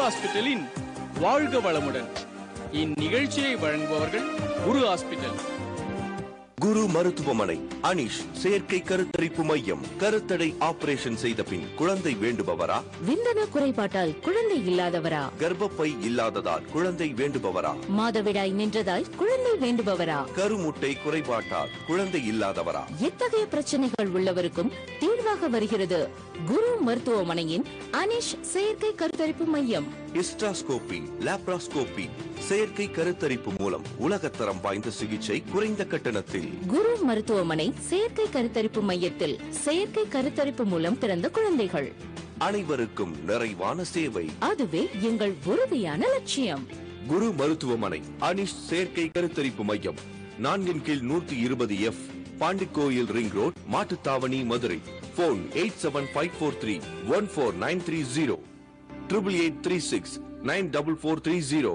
ஹாஸ்பிட்டலின் வாழ்க வளமுடன் இந்நிகழ்ச்சியை வழங்குபவர்கள் குரு ஹாஸ்பிட்டல் குரு மருத்துவமனை அனிஷ் செயற்கை கருத்தரிப்பு மையம் கருத்தடை ஆபரேஷன் செய்த பின் குழந்தை வேண்டுபவரா விந்தணு குறைபாட்டால் குழந்தை இல்லாதவரா கர்ப்பப்பை இல்லாததால் குழந்தை வேண்டுபவரா மாதவிடாய் நின்றதால் குழந்தை வேண்டுபவரா கருமுட்டை குறைபாட்டால் குழந்தை இல்லாதவரா எத்தகைய பிரச்சனைகள் உள்ளவருக்கும் தீர்வாக வருகிறது குரு மருத்துவமனையின் அனிஷ் செயற்கை கருத்தரிப்பு மையம் ஹிஸ்டாஸ்கோபி லாப்ராஸ்கோபி செயற்கை கருத்தரிப்பு மூலம் உலகத்தரம் வாய்ந்த சிகிச்சை குறைந்த கட்டணத்தில் குரு மருத்துவமனை செயற்கை கருத்தரிப்பு மையத்தில் செயற்கை கருத்தரிப்பு மூலம் பிறந்த குழந்தைகள் அனைவருக்கும் நிறைவான சேவை அதுவே எங்கள் உறுதியான லட்சியம் குரு மருத்துவமனை அனிஷ் செயற்கை கருத்தரிப்பு மையம் நான்கின் கீழ் நூற்றி இருபது F Pandikoil ring road Mattuthavani Madurai phone eight seven five four three one four nine three zero triple eight three six nine double four three zero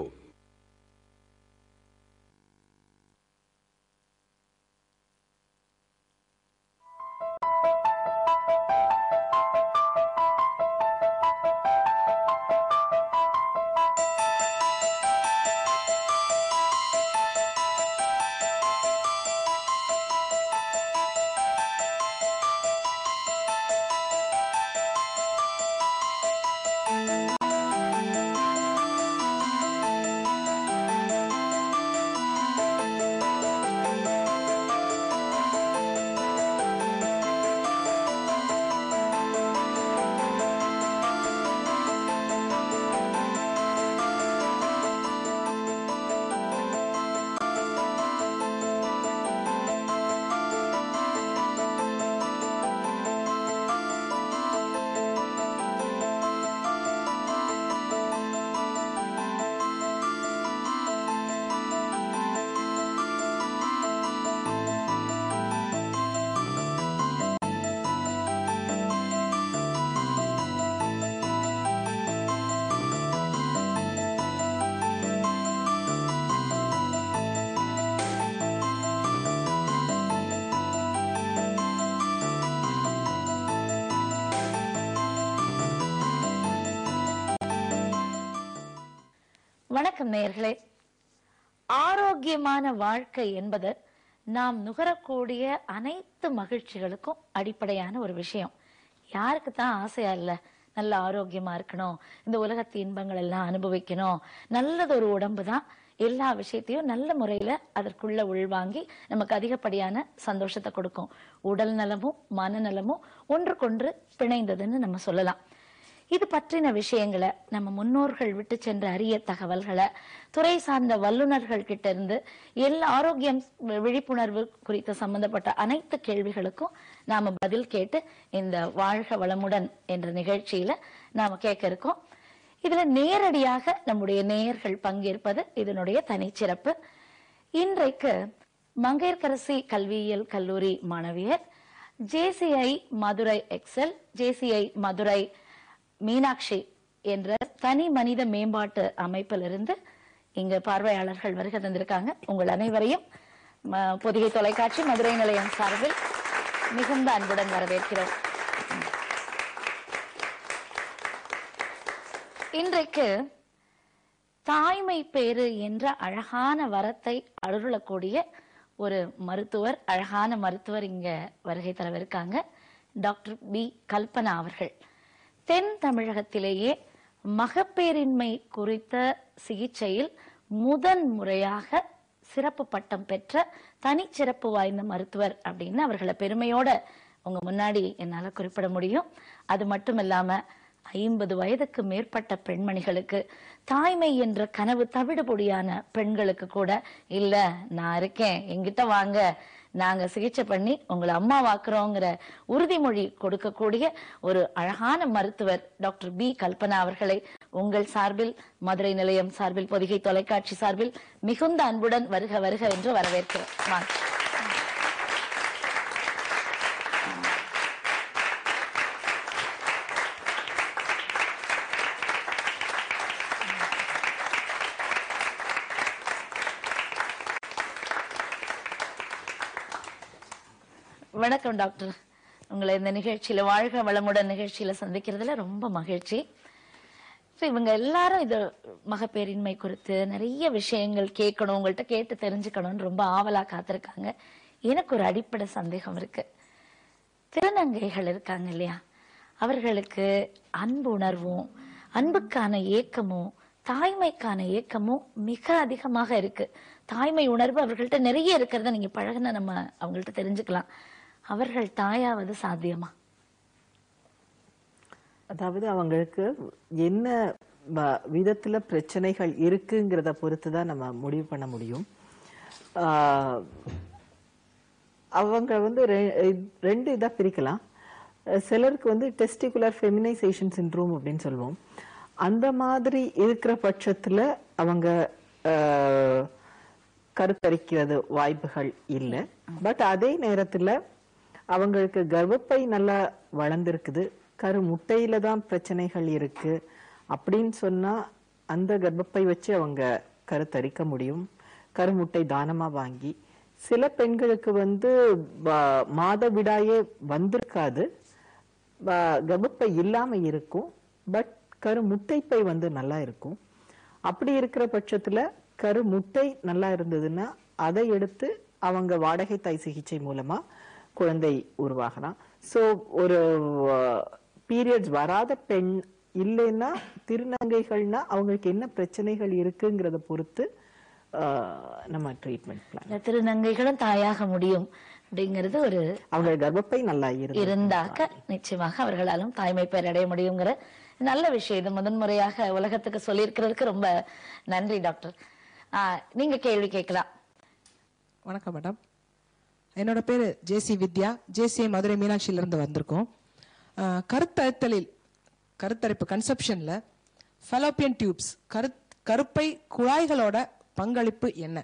வணக்கம் நேயர்களே ஆரோக்கியமான வாழ்க்கை என்பது நாம் நுகரக்கூடிய அனைத்து மகிழ்ச்சிகளுக்கும் அடிப்படையான ஒரு விஷயம் யாருக்கு தான் ஆசையா இல்ல நல்ல ஆரோக்கியமா இருக்கணும் இந்த உலகத்து இன்பங்கள் எல்லாம் அனுபவிக்கணும் நல்லது ஒரு உடம்பு தான் எல்லா விஷயத்தையும் நல்ல முறையில அதற்குள்ள உள்வாங்கி நமக்கு அதிகப்படியான சந்தோஷத்தை கொடுக்கும் உடல் நலமும் மனநலமும் ஒன்றுக்கொன்று பிணைந்ததுன்னு நம்ம சொல்லலாம் இது பற்றின விஷயங்களை நம்ம முன்னோர்கள் விட்டு சென்ற அரிய தகவல்களை துறை சார்ந்த வல்லுநர்கள் கிட்ட இருந்து எல்லா ஆரோக்கியம் வி- விழிப்புணர்வு குறித்த சம்பந்தப்பட்ட அனைத்து கேள்விகளுக்கும் நாம பதில் கேட்டு இந்த வாழ்க வளமுடன் என்ற நிகழ்ச்சியில நாம கேட்க இருக்கோம் இதுல நேரடியாக நம்முடைய நேயர்கள் பங்கேற்பது இதனுடைய தனிச்சிறப்பு இன்றைக்கு மங்கையர்கரசி கல்வியியல் கல்லூரி மாணவியர் JCI Madurai Excel JCI Madurai Meenakshi என்ற தனி மனித மேம்பாட்டு அமைப்பிலிருந்து இங்கு பார்வையாளர்கள் வருகை தந்திருக்காங்க உங்கள் அனைவரையும் ம- பொதிகை தொலைக்காட்சி மதுரை நிலையம் சார்பில் மிகுந்த அன்புடன் வரவேற்கிறோம் இன்றைக்கு தாய்மை பேறு என்ற அழகான வரத்தை அருளக்கூடிய ஒரு மருத்துவர் அழகான மருத்துவர் இங்க வருகை தரவிருக்காங்க டாக்டர் பி கல்பனா அவர்கள் தென் தமிழகத்திலேயே மகப்பேரின்மை குறித்த சிகிச்சையில் முதன் முறையாக சிறப்பு பட்டம் பெற்ற தனிச்சிறப்பு வாய்ந்த மருத்துவர் அப்படின்னு அவர்களை பெருமையோட உங்க முன்னாடி என்னால குறிப்பிட முடியும் அது மட்டும் இல்லாம ஐம்பது வயதுக்கு மேற்பட்ட பெண்மணிகளுக்கு தாய்மை என்ற கனவு தவிடுபொடியான பெண்களுக்கு கூட இல்ல நான் இருக்கேன் என்கிட்ட வாங்க நாங்க சிகிச்சை பண்ணி உங்களை அம்மாவாக்குறோங்கிற உறுதிமொழி கொடுக்கக்கூடிய ஒரு அழகான மருத்துவர் டாக்டர் பி கல்பனா அவர்களை உங்கள் சார்பில் மதுரை நிலையம் சார்பில் பொதிகை தொலைக்காட்சி சார்பில் மிகுந்த அன்புடன் வருக வருக என்று வரவேற்கிறோம் வாங்க. வணக்கம் டாக்டர் உங்களை இந்த நிகழ்ச்சியில வாழ்க வளமுடன் நிகழ்ச்சியில சந்திக்கிறதுல ரொம்ப மகிழ்ச்சி இவங்க எல்லாரும் இது மகப்பேரின்மை குறித்து நிறைய விஷயங்கள் கேட்கணும் உங்கள்கிட்ட கேட்டு தெரிஞ்சுக்கணும்னு ரொம்ப ஆவலா காத்திருக்காங்க எனக்கு ஒரு அடிப்படை சந்தேகம் இருக்கு திருநங்கைகள் இருக்காங்க இல்லையா அவர்களுக்கு அன்பு உணர்வும் அன்புக்கான ஏக்கமும் தாய்மைக்கான ஏக்கமும் மிக அதிகமாக இருக்கு தாய்மை உணர்வு அவர்கள்ட்ட நிறைய இருக்கிறத நீங்க பழகுன நம்ம அவங்கள்ட்ட தெரிஞ்சுக்கலாம் அவர்கள் தாயாவது சாத்தியமா அதாவது அவங்களுக்கு என்ன வ- விதத்துல பிரச்சனைகள் இருக்குங்கிறத பொறுத்து தான் நம்ம முடிவு பண்ண முடியும் ஆஹ் அவங்க வந்து ரெ- ரெண்டு இதா பிரிக்கலாம் அஹ் சிலருக்கு வந்து டெஸ்டிகுலர் ஃபெமினைசேஷன் சிண்ட்ரோம் அப்படின்னு சொல்லுவோம் அந்த மாதிரி இருக்கிற பட்சத்துல அவங்க ஆஹ், கருத்தரிக்கிறது வாய்ப்புகள் இல்லை பட் அதே நேரத்துல அவங்களுக்கு கர்ப்பப்பை நல்லா வளர்ந்துருக்குது கரு முட்டையில தான் பிரச்சனைகள் இருக்கு அப்படின்னு சொன்னா அந்த கர்ப்பப்பை வச்சு அவங்க கருத்தரிக்க முடியும் கருமுட்டை தானமா வாங்கி சில பெண்களுக்கு வந்து வ- மாதவிடாயே வந்திருக்காது வ- கர்ப்பப்பை இல்லாம இருக்கும் பட் கரு முட்டைப்பை வந்து நல்லா இருக்கும் அப்படி இருக்கிற பட்சத்துல கரு முட்டை நல்லா இருந்ததுன்னா அதை எடுத்து அவங்க வாடகை தாய் சிகிச்சை மூலமா குழந்தை உருவாகலாம் சோ ஒரு பீரியட்ஸ் வராத பெண் இல்லைன்னா திருநங்கைகள்னா அவங்களுக்கு என்ன பிரச்சனைகள் இருக்குங்கிறத பொறுத்து ஆஹ், நம்ம ட்ரீட்மெண்ட் பிளான் இந்த திருநங்கைகளும் தாயாக முடியும் அப்படிங்கிறது ஒரு அவங்க கர்ப்பப்பை நல்லா இருந்து இருந்தாக்க நிச்சயமாக அவர்களாலும் தாய்மை பெயர் அடைய முடியுங்கிற நல்ல விஷயம் இது முதன்முறையாக உலகத்துக்கு சொல்லியிருக்கிறதுக்கு ரொம்ப நன்றி டாக்டர் ஆஹ் நீங்க கேள்வி கேட்கலாம் வணக்கம் மேடம் என்னோட பேர் ஜேசி வித்யா ஜேசி மதுரை மீனாட்சியிலிருந்து வந்திருக்கோம் அஹ், கருத்தரித்தலில் கருத்தரிப்பு கன்செப்ஷனில் ஃபெலோப்பியன் டியூப்ஸ் கரு கருப்பை குழாய்களோட பங்களிப்பு என்ன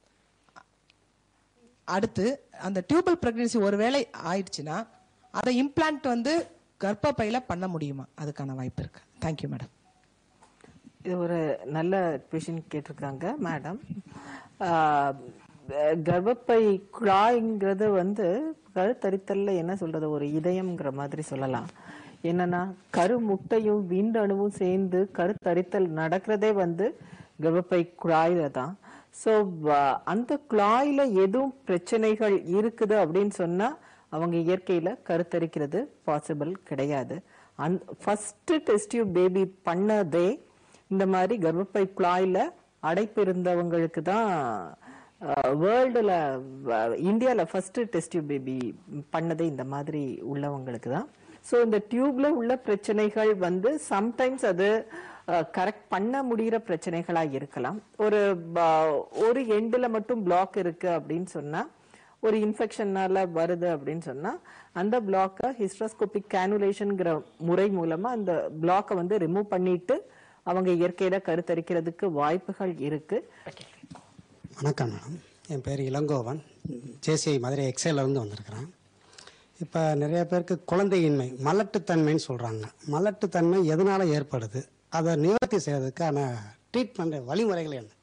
அடுத்து அந்த டியூபல் பிரெக்னன்சி ஒருவேளை ஆயிடுச்சுன்னா அதை இம்ப்ளான்ட் வந்து கர்ப்பப்பையில பண்ண முடியுமா அதுக்கான வாய்ப்பு இருக்கு தேங்க்யூ மேடம் இது ஒரு நல்ல கொஷின் கேட்டிருக்காங்க மேடம் கர்ப்பப்பை குழாய்ங்கிறது வந்து கருத்தரித்தல்ல என்ன சொல்றது ஒரு இதயம்ங்கிற மாதிரி சொல்லலாம் என்னன்னா கரு முட்டையும் விண்டணுவும் சேர்ந்து கருத்தரித்தல் நடக்கிறதே வந்து கர்ப்பப்பை குழாயில தான் ஸோ அந்த குழாயில எதுவும் பிரச்சனைகள் இருக்குது அப்படின்னு சொன்னா அவங்க இயற்கையில கருத்தரிக்கிறது பாசிபிள் கிடையாது அந் ஃபர்ஸ்ட் டெஸ்ட் பேபி பண்ணதே இந்த மாதிரி கர்ப்பப்பை குழாயில அடைப்பு இருந்தவங்களுக்கு தான் வேர்ல்டுல இந்தியால ஃபர்ஸ்ட் டெஸ்ட் பேபி பண்ணதே இந்த மாதிரி உள்ளவங்களுக்கு தான் ஸோ இந்த டியூப்ல உள்ள பிரச்சனைகள் வந்து சம்டைம்ஸ் அது கரெக்ட் பண்ண முடியிற பிரச்சனைகளா இருக்கலாம் ஒரு ப- ஒரு எண்டுல மட்டும் பிளாக் இருக்கு அப்படின்னு சொன்னா ஒரு இன்ஃபெக்ஷனால வருது அப்படின்னு சொன்னா அந்த பிளாக்கை ஹிஸ்ட்ரோஸ்கோபிக் கேனுலேஷன்ங்கிற முறை மூலமா அந்த பிளாக்கை வந்து ரிமூவ் பண்ணிட்டு அவங்க இயற்கையில கருத்தரிக்கிறதுக்கு வாய்ப்புகள் இருக்கு வணக்கம் மேடம் என் பேர் இளங்கோவன் ஜேசிஐ மதுரை எக்ஸைல இருந்து வந்திருக்கிறேன் இப்போ நிறைய பேருக்கு குழந்தையின்மை மலட்டுத்தன்மைன்னு சொல்கிறாங்க மலட்டுத்தன்மை எதனால் ஏற்படுது அதை நிவர்த்தி செய்யறதுக்கான ட்ரீட்மெண்ட் வழிமுறைகள் என்ன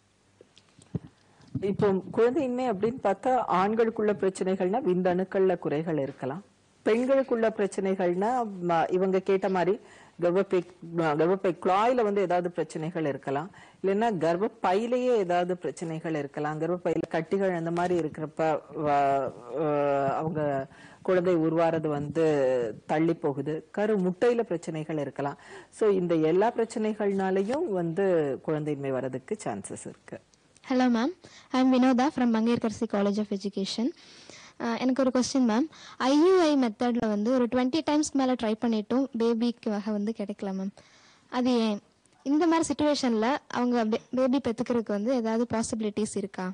இப்போ குழந்தையின்மை அப்படின்னு பார்த்தா ஆண்களுக்குள்ள பிரச்சனைகள்னா விந்தணுக்கள்ல குறைகள் இருக்கலாம் பெண்களுக்குள்ள பிரச்சனைகள்னா ம- இவங்க கேட்ட மாதிரி கர்ப்பப்பை கர்ப்பப்பை குழாயில வந்து ஏதாவது பிரச்சனைகள் இருக்கலாம் இல்லைன்னா கர்ப்பப்பையிலேயே ஏதாவது பிரச்சனைகள் இருக்கலாம் கர்ப்பப்பையில கட்டிகள் அந்த மாதிரி இருக்கிறப்ப வ- அஹ் அவங்க குழந்தை உருவாறது வந்து தள்ளி போகுது கரு முட்டையில பிரச்சனைகள் இருக்கலாம் சோ இந்த எல்லா பிரச்சனைகள்னாலையும் வந்து குழந்தையின்மை வர்றதுக்கு சான்சஸ் இருக்கு hello ma'am I am Vinodha from Mangayarkarasi college of education எனக்கு ஒரு கொஸ்டின் மேம் ஐயுஐ மெத்தடில் வந்து ஒரு டுவெண்ட்டி டைம்ஸ்க்கு மேலே ட்ரை பண்ணிட்டும் பேபிக்கு வகை வந்து கிடைக்கல மேம் அது ஏன் இந்த மாதிரி சுச்சுவேஷனில் அவங்க பேபி பெற்றுக்கிறதுக்கு வந்து ஏதாவது பாசிபிலிட்டிஸ் இருக்கா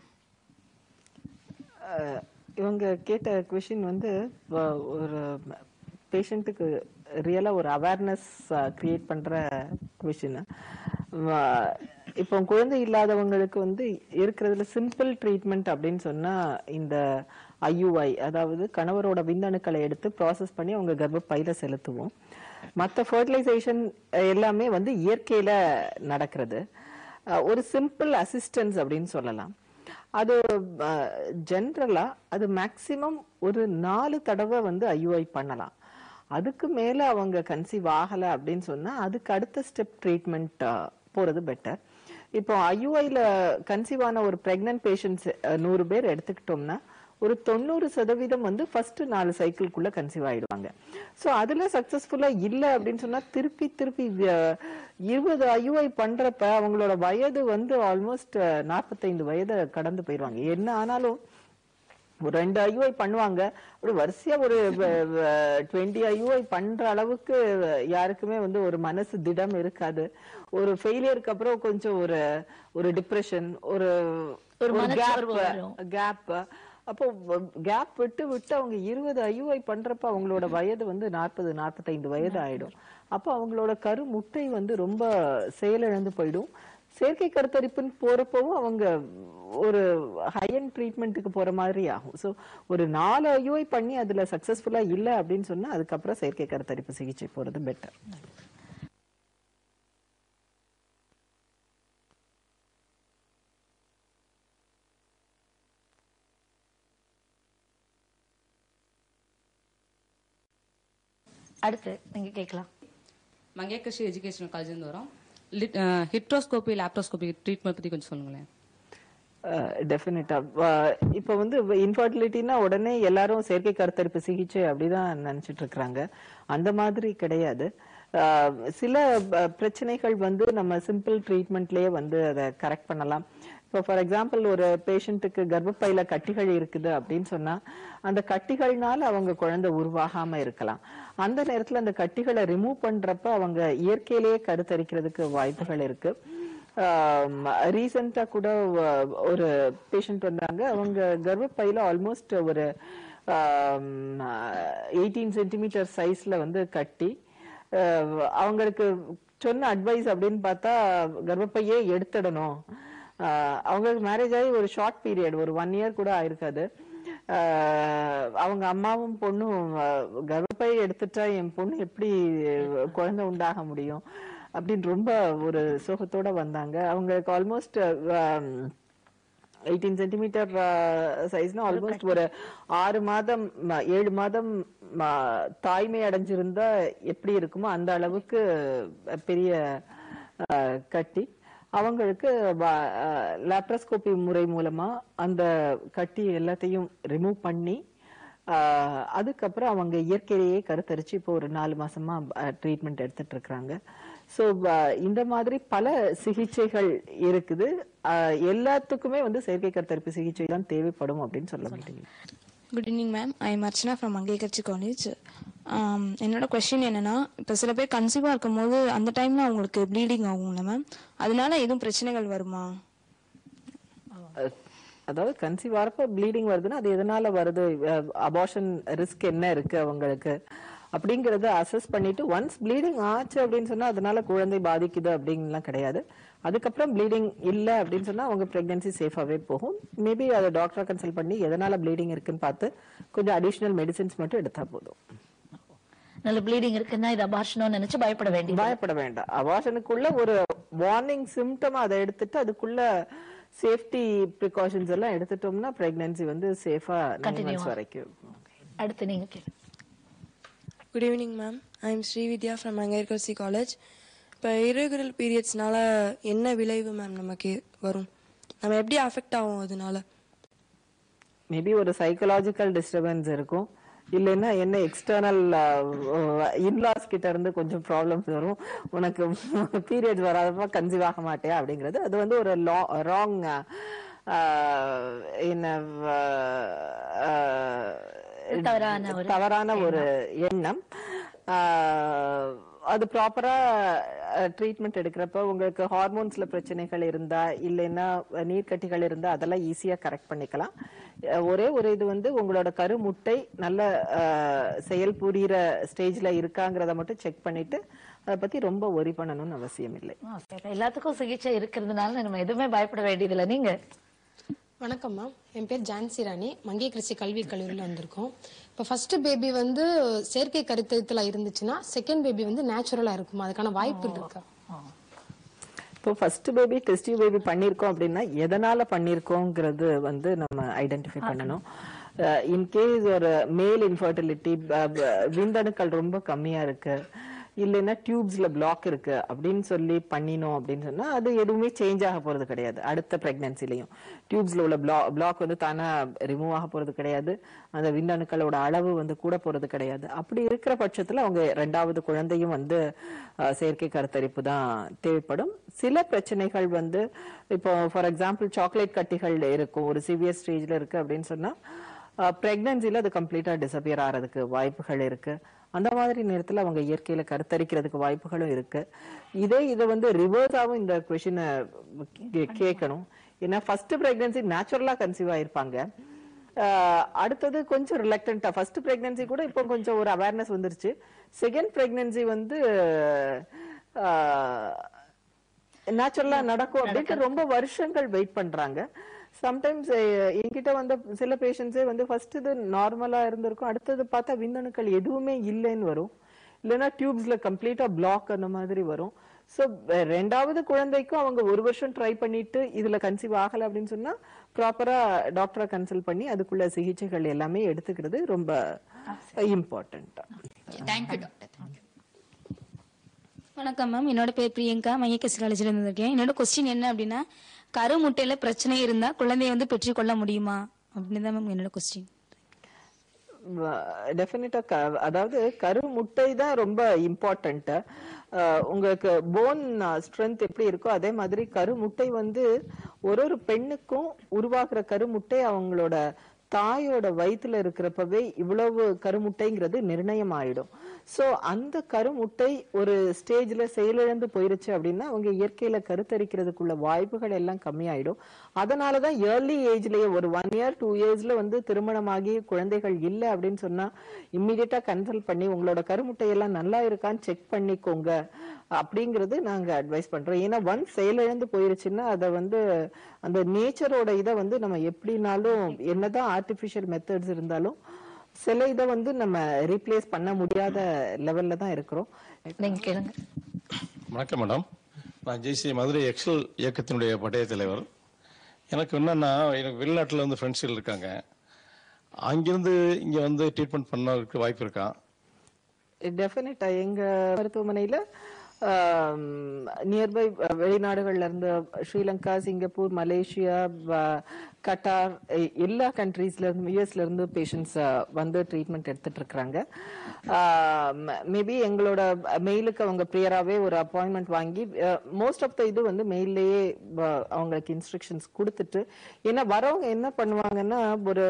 அஹ் இவங்க கேட்ட கொஷின் வந்து வ- ஒரு பேஷண்ட்டுக்கு ரியலா ஒரு அவேர்னஸ் கிரியேட் பண்ற கொஷின் இப்போ குழந்தை இல்லாதவங்களுக்கு வந்து இருக்கிறதுல சிம்பிள் ட்ரீட்மெண்ட் அப்படின்னு சொன்னா இந்த ஐயுஐ அதாவது கணவரோட விந்தணுக்களை எடுத்து ப்ராசஸ் பண்ணி அவங்க கர்ப்பப்பையில செலுத்துவோம் மற்ற ஃபர்டிலைசேஷன் எல்லாமே வந்து இயற்கையில நடக்கிறது அஹ் ஒரு சிம்பிள் அசிஸ்டன்ஸ் அப்படின்னு சொல்லலாம் அது ஜென்ரலா அது மேக்சிமம் ஒரு நாலு தடவை வந்து ஐயுஐ பண்ணலாம் அதுக்கு மேல அவங்க கன்சீவ் ஆகல அப்படின்னு சொன்னா அதுக்கு அடுத்த ஸ்டெப் ட்ரீட்மெண்ட் போறது பெட்டர் இப்போ ஐயுஐல கன்சீவ் ஆன ஒரு பிரெக்னன்ட் பேஷண்ட்ஸ் நூறு பேர் எடுத்துக்கிட்டோம்னா ஒரு தொண்ணூறு சதவீதம் வந்து ஃபர்ஸ்ட் நாலு சைக்கிள்குள்ள கன்சீவ் ஆயிடுவாங்க ஸோ அதுல சக்சஸ்ஃபுல்லா இல்ல அப்படின்னு சொன்னா திருப்பி திருப்பி அஹ், இருபது ஐயுஐ பண்றப்ப அவங்களோட வயது வந்து ஆல்மோஸ்ட் நாற்பத்தைந்து வயதை கடந்து போயிடுவாங்க என்ன ஆனாலும் ஒரு ரெண்டு ஐயுஐ பண்ணுவாங்க அப்படி வரிசையா ஒரு டுவெண்ட்டி ஐயுஐ பண்ற அளவுக்கு யாருக்குமே வந்து ஒரு மனசு திடம் இருக்காது ஒரு ஃபெயிலியருக்கு அப்புறம் கொஞ்சம் ஒரு ஒரு டிப்ரெஷன் ஒரு ஒரு மனச்சோர்வு வரும். கேப் அப்போ கேப் விட்டு விட்டு அவங்க இருபது ஐயுஐ பண்றப்ப அவங்களோட வயது வந்து நாற்பது நாற்பத்தைந்து வயது ஆயிடும் அப்போ அவங்களோட கரு முட்டை வந்து ரொம்ப செயலிழந்து போயிடும் செயற்கை கருத்தரிப்புன்னு போறப்பவும் அவங்க ஒரு ஹையன் ட்ரீட்மெண்ட்டுக்கு போற மாதிரி ஆகும் ஸோ ஒரு நாலு ஐயுஐ பண்ணி அதுல சக்சஸ்ஃபுல்லா இல்ல அப்படின்னு சொன்னா அதுக்கப்புறம் செயற்கை கருத்தரிப்பு சிகிச்சை போறது பெட்டர் அடுத்து நீங்க கேட்கலாம் மங்கேகர்ஷி எஜுகேஷனல் காலேஜ்லேருந்து வரோம் லிட் ஹிட்ரோஸ்கோபி லேப்ரோஸ்கோபி ட்ரீட்மெண்ட் பற்றி கொஞ்சம் சொல்லுங்களேன் டெஃபினட்டா இப்போ வந்து இன்ஃபர்டிலிட்டினா உடனே எல்லாரும் செயற்கை கருத்தரிப்பு சிகிச்சை அப்படிதான் நினைச்சிட்டு இருக்கிறாங்க அந்த மாதிரி கிடையாது அஹ், சில அஹ், பிரச்சனைகள் வந்து நம்ம சிம்பிள் ட்ரீட்மெண்ட்லயே வந்து அதை கரெக்ட் பண்ணலாம் இப்போ ஃபார் எக்ஸாம்பிள் ஒரு பேஷண்ட்டுக்கு கர்ப்பப்பையில கட்டிகள் இருக்குது அப்படின்னு சொன்னா அந்த கட்டிகள்னால அவங்க குழந்தை உருவாகாம இருக்கலாம் அந்த நேரத்துல அந்த கட்டிகளை ரிமூவ் பண்றப்ப அவங்க இயற்கையிலேயே கருத்தரிக்கிறதுக்கு வாய்ப்புகள் இருக்கு ரீசெண்டா கூட அஹ், ஒரு பேஷண்ட் வந்தாங்க அவங்க கர்ப்பப்பையில ஆல்மோஸ்ட் ஒரு எயிட்டீன் சென்டிமீட்டர் சைஸ்ல வந்து கட்டி அஹ், அவங்களுக்கு சொன்ன அட்வைஸ் அப்படின்னு பார்த்தா கர்ப்பப்பையே எடுத்துடணும் அஹ், அவங்களுக்கு மேரேஜ் ஆகி ஒரு ஷார்ட் பீரியட் ஒரு ஒன் இயர் கூட ஆயிருக்காது அஹ், அவங்க அம்மாவும் பொண்ணும் அஹ், கர்ப்பப்பை எடுத்துட்டா என் பொண்ணு எப்படி குழந்தை உண்டாக முடியும் அப்படின்னு ரொம்ப ஒரு சோகத்தோட வந்தாங்க அவங்களுக்கு ஆல்மோஸ்ட் எயிட்டீன் சென்டிமீட்டர் சைஸ்னா ஆல்மோஸ்ட் ஒரு ஆறு மாதம் ம, ஏழு மாதம் ம, தாய்மை அடைஞ்சிருந்தா எப்படி இருக்குமோ அந்த அளவுக்கு பெரிய அஹ், கட்டி அவங்களுக்கு லேப்ரஸ்கோபி முறை மூலமா அந்த கட்டி எல்லாத்தையும் ரிமூவ் பண்ணி ஆஹ் அதுக்கப்புறம் அவங்க இயற்கையிலேயே கருத்தரிச்சு இப்போ ஒரு நாலு மாசமா ட்ரீட்மெண்ட் எடுத்துட்டு இருக்கிறாங்க ஸோ இந்த மாதிரி பல சிகிச்சைகள் இருக்குது ஆஹ் எல்லாத்துக்குமே வந்து செயற்கை கருத்தரிப்பு சிகிச்சை தான் தேவைப்படும் அப்படின்னு சொல்ல முடியும் good evening ma'am I am Archana from Mangayarkarasi college என்னோட கொஸ்டின் என்னன்னா இப்போ சில பேர் கன்சீவாக இருக்கும் போது அந்த டைம்ல அவங்களுக்கு ப்ளீடிங் ஆகும்ல மேம் அதனால எதுவும் பிரச்சனைகள் வருமா அஹ் அதாவது கன்சீவ் ஆகிறப்ப ப்ளீடிங் வருதுன்னா அது எதனால வருது அபார்ஷன் ரிஸ்க் என்ன இருக்கு அவங்களுக்கு அப்படிங்கறத அசஸ் பண்ணிட்டு ஒன்ஸ் ப்ளீடிங் ஆச்சு அப்படின்னு சொன்னா அதனால குழந்தை பாதிக்குது அப்படின்லாம் கிடையாது அதுக்கப்புறம் ப்ளீடிங் இல்ல அப்படின்னு சொன்னா அவங்க பிரெக்னன்சி சேஃபாவே போகும் மேபி அதை டாக்டரை கன்சல்ட் பண்ணி எதனால ப்ளீடிங் இருக்குன்னு பார்த்து கொஞ்சம் அடிஷனல் மெடிசின்ஸ் மட்டும் எடுத்தா போதும் நல்ல ப்ளீடிங் இருக்குன்னா இது அபார்ஷனும் நினைச்சு பயப்பட வேண்டியது பயப்பட வேண்டாம் அபார்ஷனுக்குள்ள ஒரு வார்னிங் சிம்டம் அதை எடுத்துட்டு அதுக்குள்ள சேஃப்டி ப்ரிகாஷன்ஸ் எல்லாம் எடுத்துட்டோம்னா பிரெக்னன்சி வந்து சேஃபா நைன் Continue மந்த்ஸ் ஆ. வரைக்கும் அடுத்து நீங்க கேளு good evening ma'am I am Srividya from Mangayarkarasi college இப்போ irregular பீரியட்ஸ்னால என்ன விளைவு மேம் நமக்கு வரும் நம்ம எப்படி அஃபெக்ட் ஆகும் அதனால மேபி ஒரு சைக்கலாஜிக்கல் டிஸ்டர்பன்ஸ் இருக்கும் இல்லைன்னா என்ன எக்ஸ்டர்னல் இன்லாஸ் கிட்ட இருந்து கொஞ்சம் ப்ராப்ளம்ஸ் வரும் உனக்கு பீரியட்ஸ் வராதப்ப கன்சீவ் ஆக மாட்டியா அப்படிங்கிறது அது வந்து ஒரு ராங் என்ன அஹ், தவறான ஒரு தவறான ஒரு எண்ணம் ஆஹ், அது ப்ராப்பரா ட்ரீட்மெண்ட் எடுக்கிறப்ப உங்களுக்கு ஹார்மோன்ஸ்ல பிரச்சனைகள் இருந்தா இல்லைன்னா நீர்க்கட்டிகள் இருந்தா அதெல்லாம் ஈஸியா கரெக்ட் பண்ணிக்கலாம் அஹ், ஒரே ஒரு இது வந்து உங்களோட கருமுட்டை நல்ல ஆஹ், செயல் புரியிற ஸ்டேஜ்ல இருக்காங்கிறத மட்டும் செக் பண்ணிட்டு அதை பத்தி ரொம்ப ஒரி பண்ணணும்னு அவசியம் இல்லை Okay. எல்லாத்துக்கும் சிகிச்சை இருக்கிறதுனால நம்ம எதுவுமே பயப்பட வேண்டியதில்லை நீங்க வணக்கம் மேம் என் பேர் ஜான்சி ராணி மங்கிய கிருஷி கல்வி கல்லூரியில் வந்திருக்கோம் இப்போ ஃபர்ஸ்ட் பேபி வந்து செயற்கை கருத்தரித்துல இருந்துச்சுன்னா செகண்ட் பேபி வந்து நேச்சுரலா இருக்குமா அதுக்கான வாய்ப்பு இருக்கா இப்போ ஃபர்ஸ்ட் பேபி டெஸ்டிவ் பேபி பண்ணியிருக்கோம் அப்படின்னா எதனால பண்ணியிருக்கோங்கிறது வந்து நம்ம ஐடென்டிஃபை பண்ணணும் இன்கேஸ் ஒரு மேல் இன்ஃபர்டிலிட்டி விந்தணுக்கள் ரொம்ப கம்மியா இருக்கு இல்லைன்னா டியூப்ஸ்ல பிளாக் இருக்கு அப்படின்னு சொல்லி பண்ணினோம் அப்படின்னு சொன்னா அது எதுவுமே சேஞ்ச் ஆக போறது கிடையாது அடுத்த பிரெக்னன்சிலையும் டியூப்ஸ்ல உள்ள பிளாக் பிளாக் வந்து தானா ரிமூவ் ஆக போறது கிடையாது அந்த விந்தணுக்களோட அளவு வந்து கூட போறது கிடையாது அப்படி இருக்கிற பட்சத்துல அவங்க ரெண்டாவது குழந்தையும் வந்து அஹ், செயற்கை கருத்தரிப்பு தான் தேவைப்படும் சில பிரச்சனைகள் வந்து இப்போ ஃபார் எக்ஸாம்பிள் சாக்லேட் கட்டிகள் இருக்கும் ஒரு சிவியர் ஸ்டேஜ்ல இருக்கு அப்படின்னு சொன்னா பிரெக்னன்சில அது கம்ப்ளீட்டா டிசப்பியர் ஆகிறதுக்கு வாய்ப்புகள் இருக்கு அந்த மாதிரி நேரத்துல அவங்க இயற்கையில கருத்தரிக்கிறதுக்கு வாய்ப்புகளும் இருக்கு இதே இதை வந்து ரிவர்ஸாவும் இந்த கொஷினை கேட்கணும் ஏன்னா ஃபர்ஸ்ட் பிரெக்னன்சி நேச்சுரலா கன்சீவ் ஆயிருப்பாங்க ஆஹ் அடுத்தது கொஞ்சம் ரிலக்டண்டா ஃபர்ஸ்ட் பிரெக்னன்சி கூட இப்போ கொஞ்சம் ஒரு அவேர்னஸ் வந்துருச்சு செகண்ட் பிரெக்னன்சி வந்து நேச்சுரலா நடக்கும் அப்படின்ட்டு ரொம்ப வருஷங்கள் வெயிட் பண்றாங்க சம்டைம்ஸ் என்கிட்ட வந்த சில பேஷண்ட்ஸே வந்து ஃபர்ஸ்ட் இது நார்மலா இருந்திருக்கும் அடுத்தது பார்த்தா விந்தணுக்கள் எதுவுமே இல்லைன்னு வரும் இல்லைன்னா டியூப்ஸ்ல கம்ப்ளீட்டா பிளாக் அந்த மாதிரி வரும் ஸோ ரெண்டாவது குழந்தைக்கும் அவங்க ஒரு வருஷம் ட்ரை பண்ணிட்டு இதுல கன்சீவ் ஆகல அப்படின்னு சொன்னா ப்ராப்பரா டாக்டரை கன்சல்ட் பண்ணி அதுக்குள்ள சிகிச்சைகள் எல்லாமே எடுத்துக்கிறது ரொம்ப இம்பார்ட்டன்ட் தேங்க்யூ டாக்டர் வணக்கம் மேம் என்னோட பேர் பிரியங்கா மையக்கசி காலேஜில் இருந்து இருக்கேன் என்னோட கொஸ்டின் என்ன அப்படின்னா கரு முட்டையில பிரச்சனை இருந்தா குழந்தைய வந்து பெற்றுக்கொள்ள முடியுமா அப்படின்னு தான் மேம் என்னோட கொஸ்டின் டெஃபினட்டா அதாவது கரு முட்டை தான் ரொம்ப இம்பார்ட்டன்ட் உங்களுக்கு போன் ஸ்ட்ரென்த் எப்படி இருக்கோ அதே மாதிரி கரு முட்டை வந்து ஒரு ஒரு பெண்ணுக்கும் உருவாக்குற கருமுட்டை அவங்களோட தாயோட வயித்துல இருக்கிறப்பவே இவ்வளவு கருமுட்டைங்கிறது நிர்ணயம் ஆயிடும் சோ அந்த கருமுட்டை ஒரு ஸ்டேஜ்ல செயலிழந்து போயிருச்சு அப்படின்னா அவங்க இயற்கையில கருத்தரிக்கிறதுக்குள்ள வாய்ப்புகள் எல்லாம் கம்மியாயிடும் அதனாலதான் ஏர்லி ஏஜ்லயே ஒரு ஒன் இயர் டூ இயர்ஸ்ல வந்து திருமணமாகி குழந்தைகள் இல்லை அப்படின்னு சொன்னா இம்மிடியட்டா கன்சல்ட் பண்ணி உங்களோட கருமுட்டையெல்லாம் நல்லா இருக்கான்னு செக் பண்ணிக்கோங்க அப்படிங்கிறது நாங்க அட்வைஸ் பண்றோம் ஏன்னா ஒன் செயலிழந்து போயிருச்சுன்னா அதை வந்து அந்த நேச்சரோட இதை வந்து நம்ம எப்படினாலும் என்னதான் ஆர்டிபிஷியல் மெத்தட்ஸ் இருந்தாலும் சில இதை வந்து நம்ம ரீப்ளேஸ் பண்ண முடியாத லெவல்ல தான் இருக்கிறோம் நீங்க கேளுங்க வணக்கம் மேடம் நான் ஜெய்சி மதுரை எக்ஸல் இயக்கத்தினுடைய பட்டய தலைவர் எனக்கு என்னன்னா எனக்கு வெளிநாட்டில் வந்து ஃப்ரெண்ட்ஸ்கள் இருக்காங்க அங்கிருந்து இங்கே வந்து ட்ரீட்மெண்ட் பண்ணறதுக்கு வாய்ப்பு இருக்கா டெஃபினட்டா எங்க மருத்துவமனையில நியர்பை வெளிநாடுகள்ல இருந்து ஸ்ரீலங்கா சிங்கப்பூர் மலேசியா வ- கட்டார் எ- எல்லா கண்ட்ரீஸ்ல இருந்து யூஎஸ்ல இருந்து பேஷண்ட்ஸ் வந்து ட்ரீட்மெண்ட் எடுத்துட்டு இருக்கிறாங்க மேபி எங்களோட மெயிலுக்கு அவங்க ப்ரியராகவே ஒரு அப்பாயின்மெண்ட் வாங்கி மோஸ்ட் ஆஃப் த இது வந்து மெயிலேயே அவங்களுக்கு இன்ஸ்ட்ரக்ஷன்ஸ் கொடுத்துட்டு ஏன்னா வரவங்க என்ன பண்ணுவாங்கன்னா ஒரு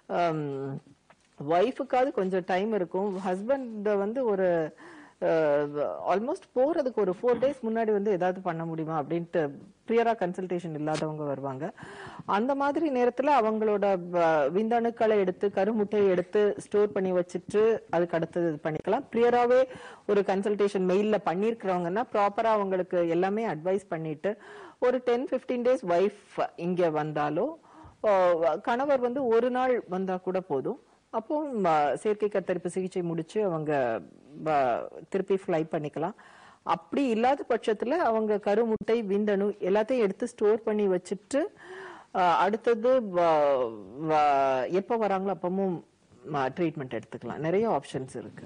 ஒய்ஃபுக்காவது கொஞ்சம் டைம் இருக்கும் ஹஸ்பண்ட் வந்து ஒரு ஆல்மோஸ்ட் போறதுக்கு ஒரு ஃபோர் டேஸ் முன்னாடி வந்து ஏதாவது பண்ண முடியுமா அப்படின்ட்டு ப்ரியரா கன்சல்டேஷன் இல்லாதவங்க வருவாங்க அந்த மாதிரி நேரத்துல அவங்களோட வ- விந்தணுக்களை எடுத்து கருமுட்டையை எடுத்து ஸ்டோர் பண்ணி வச்சுட்டு அதுக்கு அடுத்தது இது பண்ணிக்கலாம் ப்ரியராவே ஒரு கன்சல்டேஷன் மெயில்ல பண்ணியிருக்கிறவங்கன்னா ப்ராப்பரா அவங்களுக்கு எல்லாமே அட்வைஸ் பண்ணிட்டு ஒரு டென் 15 டேஸ் ஒய்ஃப் இங்க வந்தாலோ ஓ, கணவர் வந்து ஒரு நாள் வந்தா கூட போதும் அப்போ ம, செயற்கை கத்தரிப்பு சிகிச்சை முடிச்சு அவங்க ப, திருப்பி ஃப்ளை பண்ணிக்கலாம் அப்படி இல்லாத பட்சத்துல அவங்க கருமுட்டை விந்தணு எல்லாத்தையும் எடுத்து ஸ்டோர் பண்ணி வச்சுட்டு அ, அடுத்தது வ- வ- எப்ப வராங்களோ அப்பவும் ட்ரீட்மெண்ட் எடுத்துக்கலாம் நிறைய ஆப்ஷன்ஸ் இருக்கு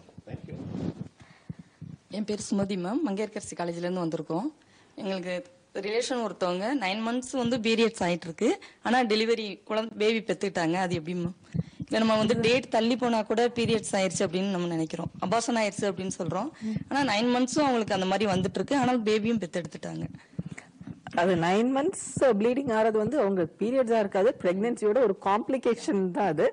என் பேர் சுமதி மேம் மங்கையர்கரசி காலேஜ்லேருந்து வந்திருக்கோம் எங்களுக்கு ரிலேஷன் ஒருத்தவங்க நைன் மந்த்ஸ் வந்து பீரியட்ஸ் ஆயிட்டு இருக்கு ஆனால் டெலிவரி குழந்தை பேபி பெற்றுக்கிட்டாங்க அது எப்படி மேம் இல்லை நம்ம வந்து டேட் தள்ளி போனால் கூட பீரியட்ஸ் ஆயிருச்சு அப்படின்னு நம்ம நினைக்கிறோம் அபாசன் ஆயிருச்சு அப்படின்னு சொல்கிறோம் ஆனால் நைன் மந்த்ஸும் அவங்களுக்கு அந்த மாதிரி வந்துட்டு இருக்கு ஆனால் பேபியும் பெற்றெடுத்துட்டாங்க அது நைன் மந்த்ஸ் ப்ளீடிங் ஆறது வந்து அவங்க பீரியட்ஸா இருக்காது பிரெக்னன்சியோட ஒரு காம்ப்ளிகேஷன் தான் அது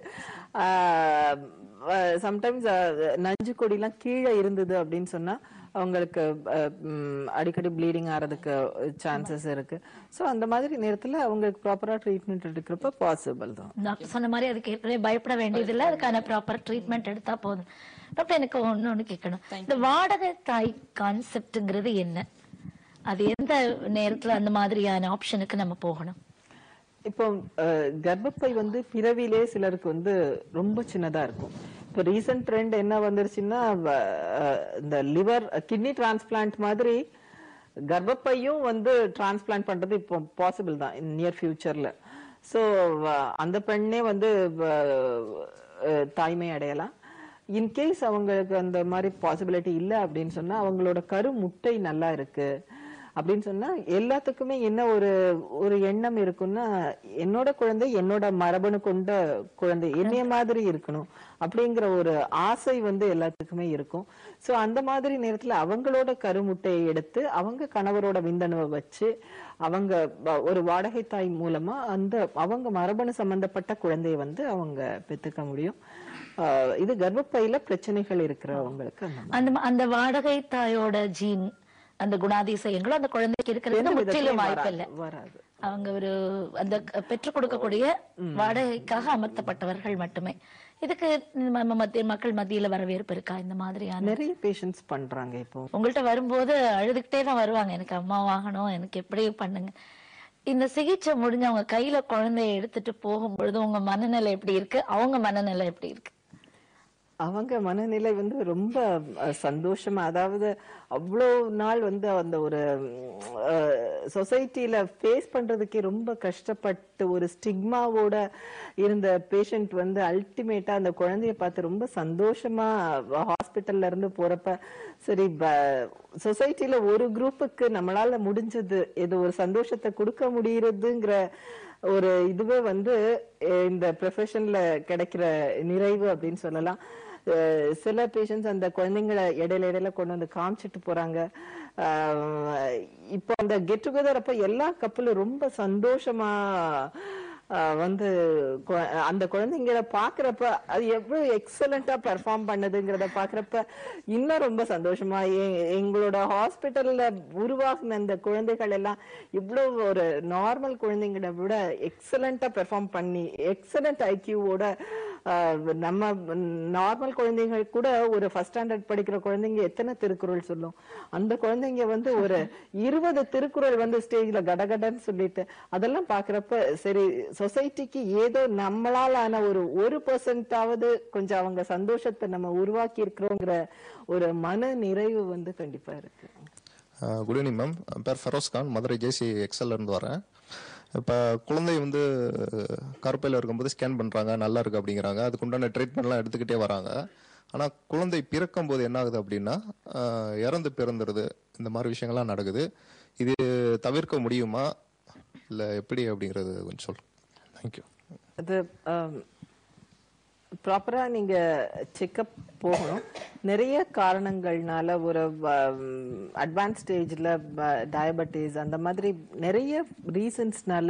சம்டைம்ஸ் நஞ்சு கொடிலாம் கீழே இருந்தது அப்படின்னு சொன்னா அவங்களுக்கு அஹ், ம், அடிக்கடி ப்ளீடிங் ஆறதுக்கு சான்சஸ் இருக்கு ஸோ அந்த மாதிரி நேரத்துல அவங்களுக்கு ப்ராப்பரா ட்ரீட்மெண்ட் எடுக்கிறப்ப பாசிபிள் தான் டாக்டர் சொன்ன மாதிரி அதுக்கு ஏற்கனவே பயப்பட வேண்டியதில்லை அதுக்கான ப்ராப்பர் ட்ரீட்மெண்ட் எடுத்தா போதும் டாக்டர் எனக்கு ஒண்ணு ஒண்ணு கேட்கணும் இந்த வாடகை தாய் கான்செப்ட்ங்கிறது என்ன அது எந்த நேரத்துல அந்த மாதிரியான ஆப்ஷனுக்கு நம்ம போகணும் இப்போ அஹ், கர்ப்பப்பை வந்து பிறவிலே சிலருக்கு வந்து ரொம்ப சின்னதா இருக்கும் இப்போ ரீசன்ட் ட்ரெண்ட் என்ன வந்துருச்சுன்னா வ- அஹ், இந்த லிவர் கிட்னி டிரான்ஸ்பிளான்ட் மாதிரி கர்ப்பப்பையும் வந்து டிரான்ஸ்பிளான்ட் பண்றது இப்போ பாசிபிள் தான் இன் நியர் ஃபியூச்சர்ல ஸோ அந்த பெண்ணே வந்து வ- அஹ், தாய்மை அடையலாம் இன்கேஸ் அவங்களுக்கு அந்த மாதிரி பாசிபிலிட்டி இல்லை அப்படின்னு சொன்னா அவங்களோட கரு முட்டை நல்லா இருக்கு அப்படின்னு சொன்னா எல்லாத்துக்குமே என்ன ஒரு ஒரு எண்ணம் இருக்குன்னா என்னோட குழந்தை என்னோட மரபணு கொண்ட குழந்தை என்னைய மாதிரி இருக்கணும் அப்படிங்கிற ஒரு ஆசை வந்து எல்லாத்துக்குமே இருக்கும் சோ அந்த மாதிரி நேரத்துல அவங்களோட கருமுட்டையை எடுத்து அவங்க கணவரோட விந்தணுவை வச்சு அவங்க வ- ஒரு வாடகை தாய் மூலமா அந்த அவங்க மரபணு சம்பந்தப்பட்ட குழந்தையை வந்து அவங்க பெத்துக்க முடியும் ஆஹ் இது கர்ப்பப்பையில பிரச்சனைகள் இருக்கிறவங்களுக்கு அந்த மாதிரி. அந்த அந்த வாடகை தாயோட ஜீன் அந்த குணாதிசயங்களும் அந்த குழந்தைக்கு இருக்கிறது எந்த முற்றிலும் விதத்திலயும் வாய்ப்பு இல்ல வராது, வராது அவங்க ஒரு அந்த க- பெற்றுக் கொடுக்கக்கூடிய வாடகைக்காக அமர்த்தப்பட்டவர்கள் மட்டுமே இதுக்கு நம்ம மத்திய மக்கள் மத்தியில வரவேற்பு இருக்கா இந்த மாதிரியான நிறைய பேஷண்ட்ஸ் பண்றாங்க இப்போ உங்கள்ட்ட வரும்போது அழுதுகிட்டே தான் வருவாங்க எனக்கு அம்மா வாங்கணும் எனக்கு எப்படி பண்ணுங்க இந்த சிகிச்சை முடிஞ்சு அவங்க கையில குழந்தைய எடுத்துட்டு போகும்பொழுது உங்க மனநிலை எப்படி இருக்கு அவங்க மனநிலை எப்படி இருக்கு அவங்க மனநிலை வந்து ரொம்ப அஹ், சந்தோஷமா அதாவது அவ்வளோ நாள் வந்து அந்த ஒரு சொசைட்டில ஃபேஸ் பண்றதுக்கே ரொம்ப கஷ்டப்பட்டு ஒரு ஸ்டிக்மாவோட இருந்த பேஷண்ட் வந்து அல்டிமேட்டா அந்த குழந்தைய பார்த்து ரொம்ப சந்தோஷமா ஹாஸ்பிட்டல்ல இருந்து போறப்ப சரி சொசைட்டில ஒரு குரூப்புக்கு நம்மளால முடிஞ்சது இது ஒரு சந்தோஷத்தை கொடுக்க முடியறதுங்கிற ஒரு இதுவே வந்து அஹ், இந்த ப்ரொஃபஷன்ல கிடைக்கிற நிறைவு அப்படின்னு சொல்லலாம் அஹ், சில பேஷண்ட்ஸ் அந்த குழந்தைங்களை இடையில இடையில கொண்டு வந்து காமிச்சிட்டு போறாங்க அஹ், இப்போ அந்த கெட் டுகெதர் அப்ப எல்லா கப்பலும் ரொம்ப சந்தோஷமா அஹ், வந்து கு- அந்த குழந்தைங்கள பாக்குறப்ப அது எவ்வளவு எக்ஸலண்டா பெர்ஃபார்ம் பண்ணுதுங்கிறத பாக்குறப்ப இன்னும் ரொம்ப சந்தோஷமா எ- எங்களோட ஹாஸ்பிட்டல்ல உருவாகின அந்த குழந்தைகள் எல்லாம் இவ்வளவு ஒரு நார்மல் குழந்தைங்களை விட எக்ஸலண்டா பெர்ஃபார்ம் பண்ணி எக்ஸலண்ட் ஐக்கியூவோட நம்ம நார்மல் குழந்தைகள் கூட ஒரு ஃபர்ஸ்ட் ஸ்டாண்டர்ட் படிக்கிற குழந்தைங்க எத்தனை திருக்குறள் சொல்லும் அந்த குழந்தைங்க வந்து ஒரு இருபது திருக்குறள் வந்து ஸ்டேஜ்ல கடகடன்னு சொல்லிட்டு அதெல்லாம் பாக்குறப்ப சரி சொசைட்டிக்கு ஏதோ நம்மளால ஆன ஒரு ஒரு பர்சன்டாவது கொஞ்சம் அவங்க சந்தோஷத்தை நம்ம உருவாக்கி இருக்கிறோங்கிற ஒரு மன நிறைவு வந்து கண்டிப்பா இருக்கு குட் ஈவினிங் மேம் பேர் ஃபெரோஸ் கான் மதுரை ஜேசி எக்ஸல்ல இருந்து வரேன் இப்போ குழந்தை வந்து கருப்பையில் இருக்கும்போது ஸ்கேன் பண்ணுறாங்க நல்லா இருக்கு அப்படிங்கிறாங்க அதுக்கு உண்டான ட்ரீட்மெண்ட்லாம் எடுத்துக்கிட்டே வராங்க ஆனால் குழந்தை பிறக்கும் போது என்ன ஆகுது அப்படின்னா அஹ், இறந்து பிறந்துருது இந்த மாதிரி விஷயங்கள்லாம் நடக்குது இது தவிர்க்க முடியுமா இல்லை எப்படி அப்படிங்கிறது கொஞ்சம் சொல்லுங்க தேங்க்யூ அது ப்ராப்பரா நீங்க செக்கப் போகணும் நிறைய காரணங்கள்னால ஒரு அட்வான்ஸ் ஸ்டேஜ்ல டயபெட்டிஸ் அந்த மாதிரி நிறைய ரீசன்ஸ்னால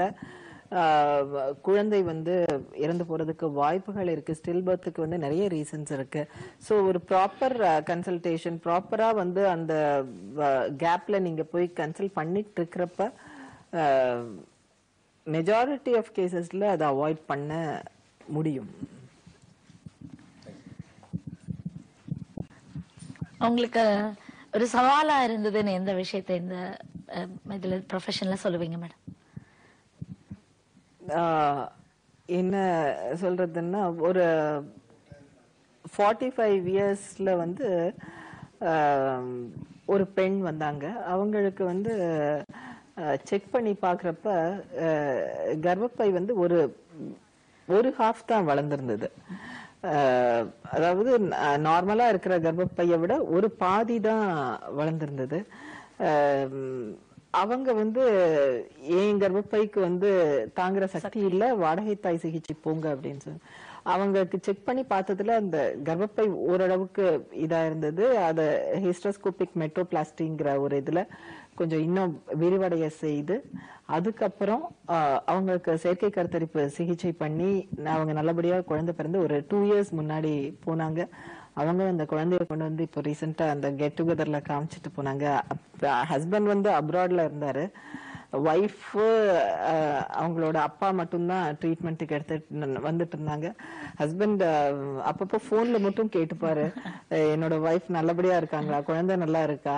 குழந்தை வந்து இறந்து போறதுக்கு வாய்ப்புகள் இருக்கு ஸ்டில் பர்த்துக்கு வந்து நிறைய ரீசன்ஸ் இருக்கு ஸோ ஒரு ப்ராப்பர் கன்சல்டேஷன் ப்ராப்பரா வந்து அந்த கேப்ல நீங்க போய் கன்சல்ட் பண்ணிட்டு இருக்கிறப்ப மெஜாரிட்டி ஆஃப் கேசஸ்ல அதை அவாய்ட் பண்ண முடியும் உங்களுக்கு ஒரு சவாலா இருந்ததுன்னு எந்த விஷயத்தை இந்த அஹ், இதுல ப்ரொஃபஷன்ல சொல்லுவீங்க மேடம் ஆஹ் என்ன சொல்றதுன்னா ஒரு ஃபார்ட்டி ஃபைவ் இயர்ஸ்ல வந்து ஆஹ், ஒரு பெண் வந்தாங்க அவங்களுக்கு வந்து செக் பண்ணி பார்க்குறப்ப கர்ப்பப்பை வந்து ஒரு ஒரு ஹாஃப் தான் வளர்ந்துருந்தது ஆஹ், அதாவது நார்மலா இருக்கிற கர்ப்பப்பையை விட ஒரு பாதி தான் வளர்ந்துருந்தது ஆஹ், அவங்க வந்து என் கர்ப்பப்பைக்கு வந்து தாங்குற சக்தி இல்ல வாடகை தாய் சிகிச்சை போங்க அப்படின்னு சொல்லி அவங்களுக்கு செக் பண்ணி பார்த்ததுல அந்த கர்ப்பப்பை ஓரளவுக்கு இதா இருந்தது அத ஹிஸ்டோஸ்கோபிக் மெட்ரோபிளாஸ்டிங்கிற ஒரு இதுல கொஞ்சம் இன்னும் விரிவடைய செய்து அதுக்கப்புறம் ஆஹ், அவங்களுக்கு செயற்கை கருத்தரிப்பு சிகிச்சை பண்ணி அவங்க நல்லபடியா குழந்தை பிறந்து ஒரு டூ இயர்ஸ் முன்னாடி போனாங்க அவங்க அந்த குழந்தைய கொண்டு வந்து இப்போ ரீசெண்டா அந்த கெட் டுகெதர்ல காமிச்சிட்டு போனாங்க ஹஸ்பண்ட் வந்து அப்ராட்ல இருந்தாரு ஒய்ஃப் அவங்களோட அப்பா மட்டும்தான் ட்ரீட்மெண்ட்டுக்கு எடுத்துட்டு ந- வந்துட்டு இருந்தாங்க ஹஸ்பண்ட் அப்பப்போ ஃபோன்ல மட்டும் கேட்டுப்பாரு அஹ் என்னோட ஒய்ஃப் நல்லபடியா இருக்காங்களா குழந்தை நல்லா இருக்கா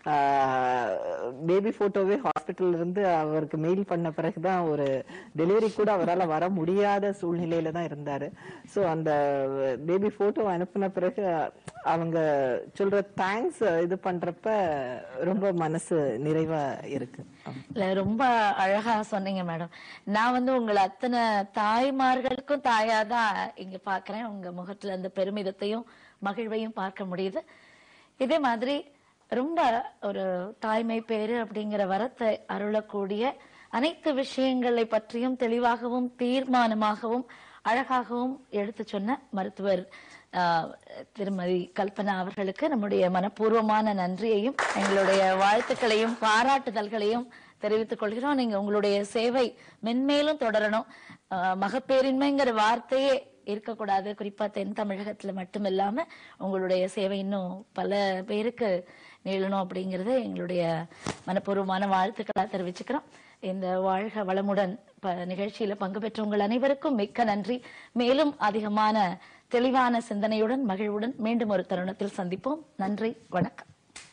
பேபி போட்டோவே ஹாஸ்பிட்டல்ல இருந்து அவருக்கு மெயில் பண்ண பிறகுதான் ஒரு டெலிவரி கூட அவரால் வர முடியாத சூழ்நிலையில தான் இருந்தாரு ஸோ அந்த பேபி போட்டோ அனுப்பின பிறகு அவங்க சொல்ற தேங்க்ஸ் இது பண்றப்ப ரொம்ப மனசு நிறைவா இருக்கு இல்ல ரொம்ப அழகா சொன்னீங்க மேடம் நான் வந்து உங்களை அத்தனை தாய்மார்களுக்கும் தாயா தான் இங்க பாக்குறேன் உங்க முகத்துல அந்த பெருமிதத்தையும் மகிழ்வையும் பார்க்க முடியுது இதே மாதிரி ரொம்ப ஒரு தாய்மை பேரு அப்படிங்கிற வரத்தை அருளக்கூடிய அனைத்து விஷயங்களை பற்றியும் தெளிவாகவும் தீர்மானமாகவும் அழகாகவும் எடுத்து சொன்ன மருத்துவர் ஆஹ், திருமதி கல்பனா அவர்களுக்கு நம்முடைய மனப்பூர்வமான நன்றியையும் எங்களுடைய வாழ்த்துக்களையும் பாராட்டுதல்களையும் தெரிவித்துக் கொள்கிறோம் நீங்க உங்களுடைய சேவை மென்மேலும் தொடரணும் ஆஹ், மகப்பேரின்மைங்கிற வார்த்தையே இருக்கக்கூடாது குறிப்பா தென் தமிழகத்துல மட்டும் இல்லாம உங்களுடைய சேவை இன்னும் பல பேருக்கு நீளணும் அப்படிங்கறது எங்களுடைய மனப்பூர்வமான வாழ்த்துக்களா தெரிவிச்சுக்கிறோம் இந்த வாழ்க வளமுடன் ப- நிகழ்ச்சியில பங்கு பெற்ற உங்கள் அனைவருக்கும் மிக்க நன்றி மேலும் அதிகமான தெளிவான சிந்தனையுடன் மகிழ்வுடன் மீண்டும் ஒரு தருணத்தில் சந்திப்போம் நன்றி வணக்கம்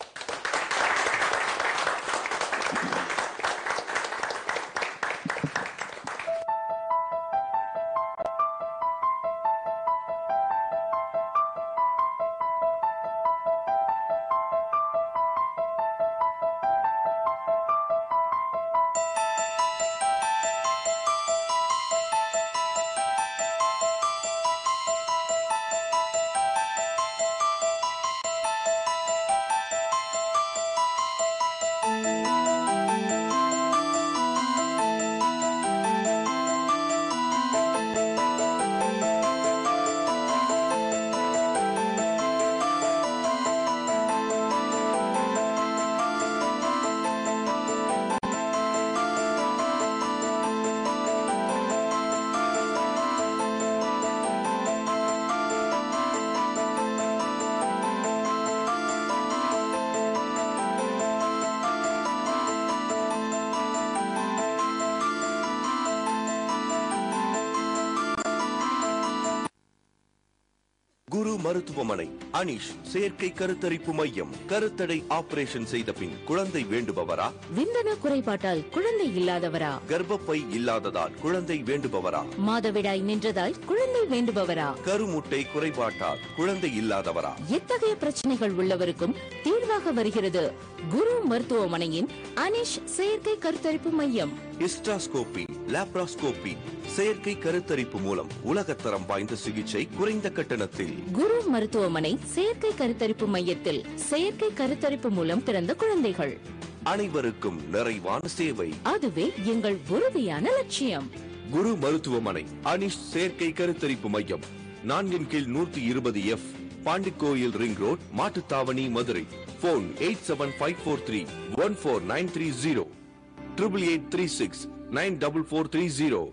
குரு மருத்துவமனை அனிஷ் செயற்கை கருத்தரிப்பு மையம் கருத்தடை ஆபரேஷன் செய்த பின் குழந்தை வேண்டுபவரா விந்தணு குறைபாட்டால் குழந்தை இல்லாதவரா கர்ப்பப்பை இல்லாததால் குழந்தை வேண்டுபவரா மாதவிடாய் நின்றதால் குழந்தை வேண்டுபவரா கருமுட்டை குறைபாட்டால் குழந்தை இல்லாதவரா எத்தகைய பிரச்சனைகள் உள்ளவருக்கும் தீர்வாக வருகிறது குரு மருத்துவமனையின் அனிஷ் செயற்கை கருத்தரிப்பு மையம் ஹிஸ்டாஸ்கோபி லாப்ராஸ்கோபி செயற்கை கருத்தரிப்பு மூலம் உலகத்தரம் வாய்ந்த சிகிச்சை குறைந்த கட்டணத்தில் குரு மருத்துவமனை செயற்கை கருத்தரிப்பு மையத்தில் செயற்கை கருத்தரிப்பு மூலம் பிறந்த குழந்தைகள் அனைவருக்கும் நிறைவான சேவை அதுவே எங்கள் உறுதியான லட்சியம் குரு மருத்துவமனை அனிஷ் செயற்கை கருத்தரிப்பு மையம் நான்கின் கீழ் நூற்றி இருபது F Pandikoil ring road Mattuthavani Madurai phone eight seven five four three one four nine three zero triple eight three six nine double four three zero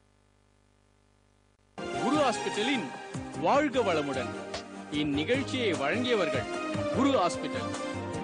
Guru ஹாஸ்பிட்டலின் வாழ்க வளமுடன் இந்நிகழ்ச்சியை வழங்கியவர்கள் குரு ஹாஸ்பிட்டல்